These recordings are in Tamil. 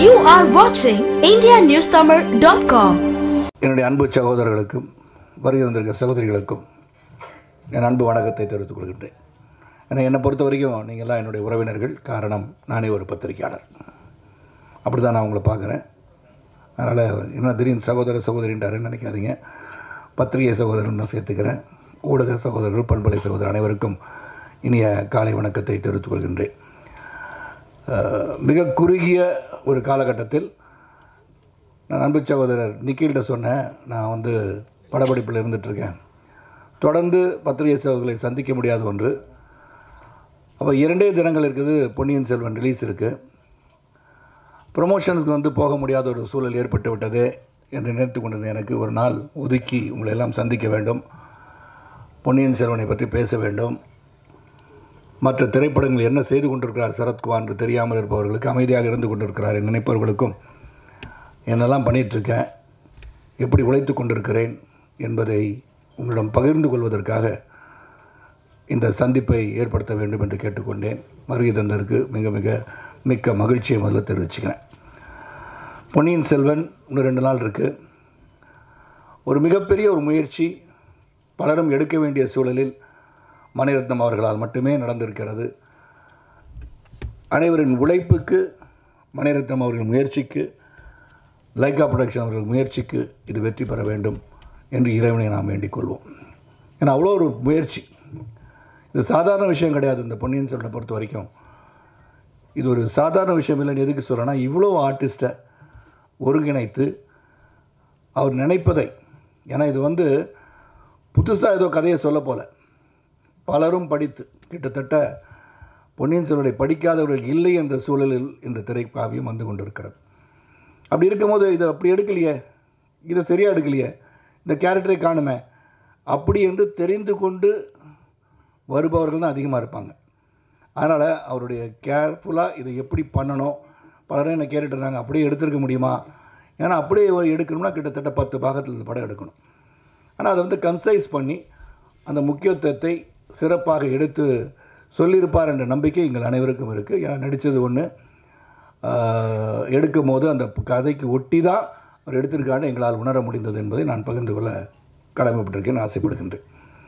You are watching IndiaNewsTamil.com. என்னுடைய அன்பு சகோதரர்களுக்கும் வருகை வந்திருக்க சகோதரிகளுக்கும் என் அன்பு வணக்கத்தை தெரிவித்துக் கொள்கின்றேன் ஏன்னா என்னை பொறுத்த வரைக்கும் நீங்கள்லாம் என்னுடைய உறவினர்கள் காரணம் நானே ஒரு பத்திரிக்கையாளர் அப்படி தான் நான் உங்களை பார்க்குறேன் அதனால் என்ன திடீர்னு சகோதர சகோதரின்றாருன்னு நினைக்காதீங்க பத்திரிகை சகோதரன் நான் சேர்த்துக்கிறேன் ஊடக சகோதரர்கள் பண்பலை சகோதரர் அனைவருக்கும் இனிய காலை வணக்கத்தை தெரிவித்துக் கொள்கின்றேன் அஹ், மிக குறுகிய ஒரு காலகட்டத்தில் நான் அன்பு சகோதரர் நிக்கில்கிட்ட சொன்னேன் நான் வந்து படப்பிடிப்பில் இருந்துகிட்ருக்கேன் தொடர்ந்து பத்திரிகை சகோதரர்களை சந்திக்க முடியாத ஒன்று அப்போ இரண்டே தினங்கள் இருக்குது பொன்னியின் செல்வன் ரிலீஸ் இருக்குது ப்ரொமோஷனுக்கு வந்து போக முடியாத ஒரு சூழல் ஏற்பட்டு விட்டதே என்று நினைத்து கொண்டிருந்த எனக்கு ஒரு நாள் ஒதுக்கி உங்களை எல்லாம் சந்திக்க வேண்டும் பொன்னியின் செல்வனை பற்றி பேச வேண்டும் மற்ற திரைப்படங்கள் என்ன செய்து கொண்டிருக்கிறார் சரத்குமார் என்று தெரியாமல் இருப்பவர்களுக்கு அமைதியாக இருந்து கொண்டிருக்கிறார் என்று நினைப்பவர்களுக்கும் என்னெல்லாம் பண்ணிகிட்ருக்கேன் எப்படி உழைத்து கொண்டிருக்கிறேன் என்பதை உங்களிடம் பகிர்ந்து கொள்வதற்காக இந்த சந்திப்பை ஏற்படுத்த வேண்டும் என்று கேட்டுக்கொண்டேன் வருகை தந்ததற்கு மிக மிக மிக்க மகிழ்ச்சியை முதல்ல தெரிவிச்சுக்கிறேன் பொன்னியின் செல்வன் இன்னும் ரெண்டு நாள் இருக்குது ஒரு மிகப்பெரிய ஒரு முயற்சி பலரும் எடுக்க வேண்டிய சூழலில் மணிரத்னம் அவர்களால் மட்டுமே நடந்திருக்கிறது அனைவரின் உழைப்புக்கு மணிரத்னம் அவர்கள் முயற்சிக்கு லைக்கா ப்ரொடக்ஷன் அவர்கள் முயற்சிக்கு இது வெற்றி பெற வேண்டும் என்று இறைவனை நாம் வேண்டிக் கொள்வோம் ஏன்னா அவ்வளோ ஒரு முயற்சி இது சாதாரண விஷயம் கிடையாது இந்த பொன்னியின் செல்வனை பொறுத்த வரைக்கும் இது ஒரு சாதாரண விஷயம் இல்லைன்னு எதுக்கு சொல்கிறேன்னா இவ்வளோ ஆர்டிஸ்ட்டை ஒருங்கிணைத்து அவர் நினைப்பதை ஏன்னா இது வந்து புதுசாக ஏதோ கதையை சொல்ல போல பலரும் படித்து கிட்டத்தட்ட பொன்னியின் செல்வனை படிக்காதவர்கள் இல்லை என்ற சூழலில் இந்த திரைக்காவியம் வந்து கொண்டிருக்கிறது அப்படி இருக்கும்போது இதை அப்படி எடுக்கலையே இதை சரியாக எடுக்கலையே இந்த கேரக்டரை காணுமே அப்படி என்று தெரிந்து கொண்டு வருபவர்கள் தான் அதிகமாக இருப்பாங்க அதனால் அவருடைய கேர்ஃபுல்லாக இதை எப்படி பண்ணணும் பலரும் என்ன கேட்டுட்டு இருந்தாங்க அப்படியே எடுத்திருக்க முடியுமா ஏன்னா அப்படியே எடுக்கணும்னா கிட்டத்தட்ட பத்து பாகத்தில் இந்த படம் எடுக்கணும் ஆனால் அதை வந்து கன்சைஸ் பண்ணி அந்த முக்கியத்துவத்தை சிறப்பாக எடுத்து சொல்லியிருப்பார் என்ற நம்பிக்கை எங்கள் அனைவருக்கும் இருக்குது ஏன்னா நடித்தது ஒன்று எடுக்கும் போது அந்த கதைக்கு ஒட்டி தான் அவர் எடுத்திருக்கான்னு எங்களால் உணர முடிந்தது என்பதை நான் பகிர்ந்து கொள்ள கடமைப்பட்டிருக்கேன் ஆசைப்படுகின்றேன்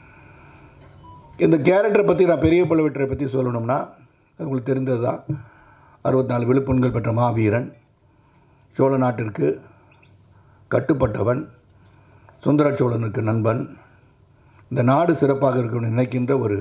இந்த கேரக்டரை பற்றி நான் பெரிய பழுவேட்டரை பற்றி சொல்லணும்னா அது உங்களுக்கு தெரிந்தது தான் அறுபத்தி நாலு விழுப்புண்கள் பெற்ற மாவீரன் சோழ நாட்டிற்கு கட்டுப்பட்டவன் சுந்தர சோழனுக்கு நண்பன் இந்த நாடு சிறப்பாக இருக்கணும்னு நினைக்கின்ற ஒரு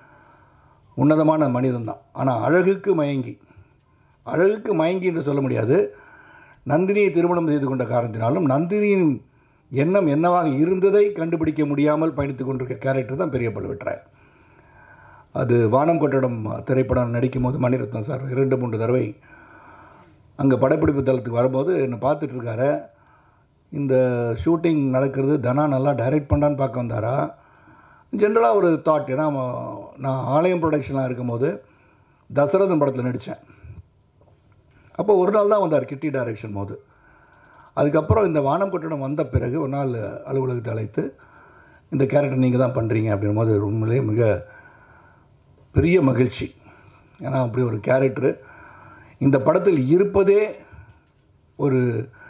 உன்னதமான மனிதன் தான் ஆனால் அழகுக்கு மயங்கி அழகுக்கு மயங்கி என்று சொல்ல முடியாது நந்தினியை திருமணம் செய்து கொண்ட காரணத்தினாலும் நந்தினியின் எண்ணம் என்னவாக இருந்ததை கண்டுபிடிக்க முடியாமல் பயணித்து கொண்டிருக்க கேரக்டர் தான் பெரிய பழுவேட்டராயர் அது வானம் கொட்டடம் திரைப்படம் நடிக்கும் போது மணிரத்னம் சார் இரண்டு மூன்று தடவை அங்கே படப்பிடிப்பு தளத்துக்கு வரும்போது என்னை பார்த்துட்டு இருக்காரு இந்த ஷூட்டிங் நடக்கிறது தனா நல்லா டைரக்ட் பண்ணான்னு பார்க்க வந்தாரா ஜென்ரலாக ஒரு தாட் ஏன்னா அவன் நான் ஆலயம் ப்ரொடக்ஷனாக இருக்கும்போது தசரதன் படத்தில் நடித்தேன் அப்போ ஒரு நாள் தான் வந்தார் கிட்டி டைரக்ஷன் போது அதுக்கப்புறம் இந்த வானம் கட்டணம் வந்த பிறகு ஒரு நாள் அலுவலகத்தை அழைத்து இந்த கேரக்டர் நீங்கள் தான் பண்ணுறீங்க அப்படின் போது உண்மையிலே மிக பெரிய மகிழ்ச்சி ஏன்னா அப்படி ஒரு கேரக்டரு இந்த படத்தில் இருப்பதே ஒரு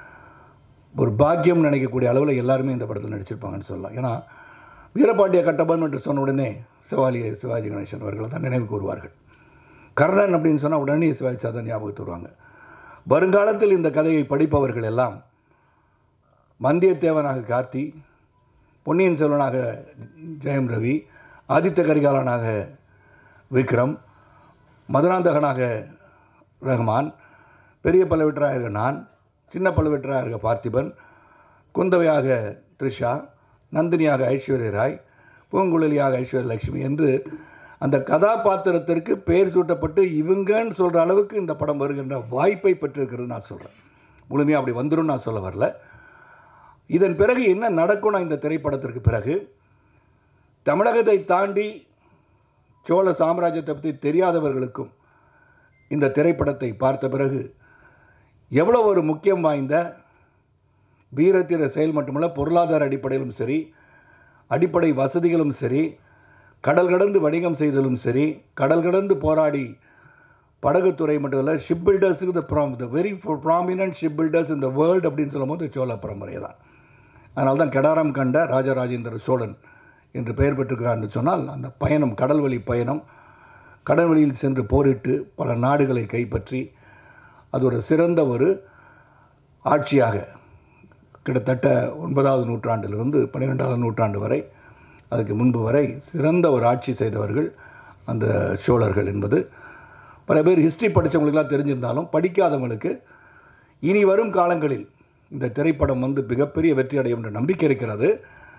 ஒரு பாக்கியம் நினைக்கக்கூடிய அளவில் எல்லாருமே இந்த படத்தில் நடிச்சிருப்பாங்கன்னு சொல்லலாம் ஏன்னா வீரபாண்டிய கட்டபன் என்று சொன்ன உடனே சிவாலி சிவாஜி கணேசன் அவர்களை தான் நினைவு கூறுவார்கள் கர்ணன் அப்படின்னு சொன்னால் உடனே சிவாஜி சாதன் ஞாபகத்து வருவாங்க வருங்காலத்தில் இந்த கதையை படிப்பவர்கள் எல்லாம் வந்தியத்தேவனாக கார்த்தி பொன்னியின் செல்வனாக ஜெயம் ரவி ஆதித்த கரிகாலனாக விக்ரம் மதுராந்தகனாக ரஹ்மான் பெரிய பல்லவற்றாக நான் சின்ன பல்லவற்றாக பார்த்திபன் குந்தவையாக த்ரிஷா நந்தினியாக ஐஸ்வர்ய ராய் பூங்குழலியாக ஐஸ்வர்ய லட்சுமி என்று அந்த கதாபாத்திரத்திற்கு பெயர் சூட்டப்பட்டு இவங்கன்னு சொல்கிற அளவுக்கு இந்த படம் வருகின்ற வாய்ப்பை பெற்றிருக்கிறது நான் சொல்கிறேன் முழுமையாக அப்படி வந்துடும் நான் சொல்ல வரல இதன் பிறகு என்ன நடக்கும்னா இந்த திரைப்படத்திற்கு பிறகு தமிழகத்தை தாண்டி சோழ சாம்ராஜ்யத்தை பற்றி தெரியாதவர்களுக்கும் இந்த திரைப்படத்தை பார்த்த பிறகு எவ்வளோ ஒரு முக்கியம் வாய்ந்த வீரத்திர செயல் மட்டுமல்ல பொருளாதார அடிப்படையிலும் சரி அடிப்படை வசதிகளும் சரி கடல் கடந்து வணிகம் செய்தலும் சரி கடல் கடந்து போராடி படகுத்துறை மட்டும் இல்லை ஷிப் பில்டர்ஸுக்கு the from the very prominent ship builders இந்த வேர்ல்டு அப்படின்னு சொல்லும்போது சோழ பரம்பரை தான் அதனால தான் கடாரம் கண்ட ராஜராஜேந்திர சோழன் என்று பெயர் பெற்றிருக்கிறார் என்று சொன்னால் அந்த பயணம் கடல் வழி பயணம் கடல் வழியில் சென்று போரிட்டு பல நாடுகளை கைப்பற்றி அது ஒரு சிறந்த ஒரு ஆட்சியாக கிட்டத்தட்ட ஒன்பதாவது நூற்றாண்டிலிருந்து பன்னிரெண்டாவது நூற்றாண்டு வரை அதுக்கு முன்பு வரை சிறந்த ஒரு ஆட்சி செய்தவர்கள் அந்த சோழர்கள் என்பது பல பேர் ஹிஸ்ட்ரி படித்தவங்களுக்கெல்லாம் தெரிஞ்சிருந்தாலும் படிக்காதவங்களுக்கு இனி வரும் காலங்களில் இந்த திரைப்படம் வந்து மிகப்பெரிய வெற்றி அடையும் என்ற நம்பிக்கை இருக்கிறது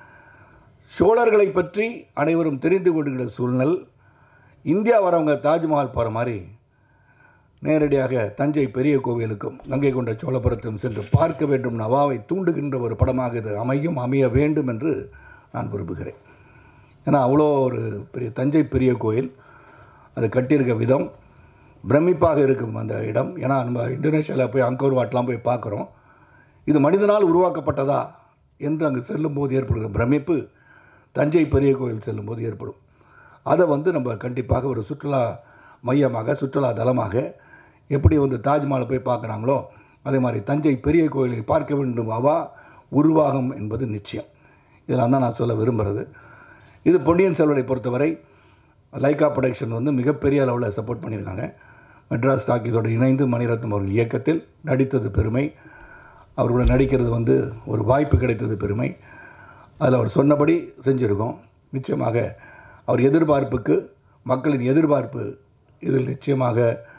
சோழர்களை பற்றி அனைவரும் தெரிந்து கொள்கிற சூழ்நிலை இந்தியா வரவங்க தாஜ்மஹால் போகிற மாதிரி நேரடியாக தஞ்சை பெரிய கோவிலுக்கும் கங்கை கொண்ட சோழபுரத்தும் சென்று பார்க்க வேண்டும் நவாவை தூண்டுகின்ற ஒரு படமாக இது அமையும் அமைய வேண்டும் என்று நான் விரும்புகிறேன் ஏன்னா அவ்வளோ ஒரு பெரிய தஞ்சை பெரிய கோயில் அது கட்டியிருக்க விதம் பிரமிப்பாக இருக்கும் அந்த இடம் ஏன்னா நம்ம இந்தோனேஷியாவில் போய் அங்கோர் வாட்லாம் போய் பார்க்குறோம் இது மனிதனால் உருவாக்கப்பட்டதா என்று அங்கு செல்லும்போது ஏற்படுகிற பிரமிப்பு தஞ்சை பெரிய கோயில் செல்லும்போது ஏற்படும் அதை வந்து நம்ம கண்டிப்பாக ஒரு சுற்றுலா மையமாக சுற்றுலா தலமாக எப்படி வந்து தாஜ்மஹாலை போய் பார்க்குறாங்களோ அதே மாதிரி தஞ்சை பெரிய கோயிலை பார்க்க வேண்டும் அவா உருவாகும் என்பது நிச்சயம் இதெல்லாம் தான் நான் சொல்ல விரும்புகிறது இது பொன்னியின் செல்வனை பொறுத்தவரை லைக்கா ப்ரொடக்ஷன் வந்து மிகப்பெரிய அளவில் சப்போர்ட் பண்ணியிருக்காங்க மெட்ராஸ் டாக்கீஸோடு இணைந்து மணிரத்னம் அவர்கள் இயக்கத்தில் நடித்தது பெருமை அவர்களோட நடிக்கிறது வந்து ஒரு வாய்ப்பு கிடைத்தது பெருமை அதில் அவர் சொன்னபடி செஞ்சுருக்கோம் நிச்சயமாக அவர் எதிர்பார்ப்புக்கு மக்களின் எதிர்பார்ப்பு இதில் நிச்சயமாக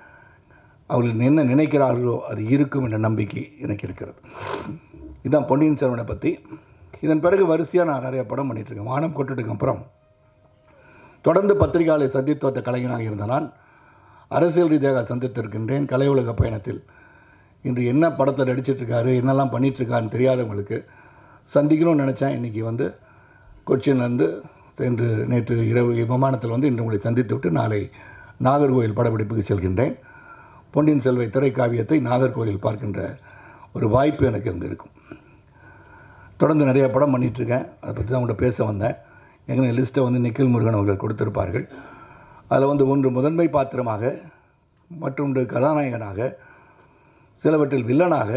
அவர்கள் என்ன நினைக்கிறார்களோ அது இருக்கும் என்ற நம்பிக்கை எனக்கு இருக்கிறது இதுதான் பொன்னியின் செல்வனை பற்றி இதன் பிறகு வரிசையாக நான் நிறைய படம் பண்ணிகிட்ருக்கேன் வானம் கொட்டதுக்கு அப்புறம் தொடர்ந்து பத்திரிகையாளை சந்தித்து வந்த கலைஞனாக இருந்த நான் அரசியல் ரீதியாக சந்தித்திருக்கின்றேன் கலை உலக பயணத்தில் இன்று என்ன படத்தை நடிச்சிட்ருக்காரு என்னெல்லாம் பண்ணிகிட்ருக்காருன்னு தெரியாதவங்களுக்கு சந்திக்கணும்னு நினச்சேன் இன்றைக்கி வந்து கொச்சின்லேருந்து சென்று நேற்று இரவு விமானத்தில் வந்து இன்று உங்களை சந்தித்து விட்டு நாளை நாகர்கோவில் படப்பிடிப்புக்கு செல்கின்றேன் பொன்னியின் செல்வை திரைக்காவியத்தை நாகர்கோவிலில் பார்க்கின்ற ஒரு வாய்ப்பு எனக்கு அங்கே இருக்கும் தொடர்ந்து நிறைய படம் பண்ணிகிட்ருக்கேன் அதை பற்றி தான் உங்கள்கிட்ட பேச வந்தேன் எங்கள் லிஸ்ட்டை வந்து நிக்கில் முருகன் அவர்கள் கொடுத்திருப்பார்கள் அதில் வந்து ஒன்று முதன்மை பாத்திரமாக மற்றொன்று கதாநாயகனாக சிலவற்றில் வில்லனாக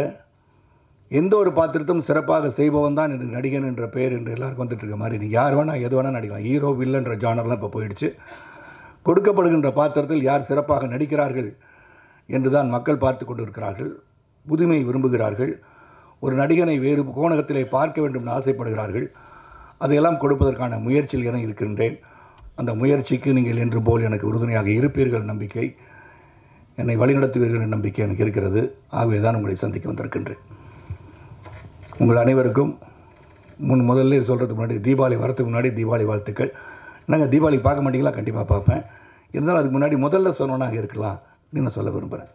எந்த ஒரு பாத்திரத்தும் சிறப்பாக செய்பவன் தான் எனக்கு நடிகன் என்ற பெயர் என்று எல்லாருக்கும் வந்துட்டு இருக்க மாதிரி நீங்கள் யார் வேணால் எது வேணால் நடிக்கலாம் ஹீரோ வில்லன்ற ஜானர்லாம் இப்போ போயிடுச்சு கொடுக்கப்படுகின்ற பாத்திரத்தில் யார் சிறப்பாக நடிக்கிறார்கள் என்று தான் மக்கள் பார்த்து கொண்டு இருக்கிறார்கள் புதுமை விரும்புகிறார்கள் ஒரு நடிகனை வேறு கோணகத்திலே பார்க்க வேண்டும் என்று ஆசைப்படுகிறார்கள் அதையெல்லாம் கொடுப்பதற்கான முயற்சியில் என இருக்கின்றேன் அந்த முயற்சிக்கு நீங்கள் என்று போல் எனக்கு உறுதுணையாக இருப்பீர்கள் நம்பிக்கை என்னை வழிநடத்துவீர்கள் என்ற நம்பிக்கை எனக்கு இருக்கிறது ஆகவே தான் உங்களை சந்திக்க வந்திருக்கின்றேன் உங்கள் அனைவருக்கும் முன் முதல்ல சொல்கிறதுக்கு முன்னாடி தீபாவளி வரதுக்கு முன்னாடி தீபாவளி வாழ்த்துக்கள் நாங்கள் தீபாவளி பார்க்க மாட்டீங்களா கண்டிப்பாக பார்ப்பேன் இருந்தாலும் அதுக்கு முன்னாடி முதல்ல சொன்னோன்னாக இருக்கலாம் அப்படின்னு நான் சொல்ல விரும்புகிறேன்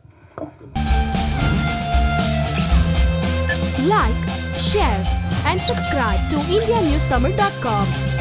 Like, share, and subscribe to IndiaNewsTamil.com.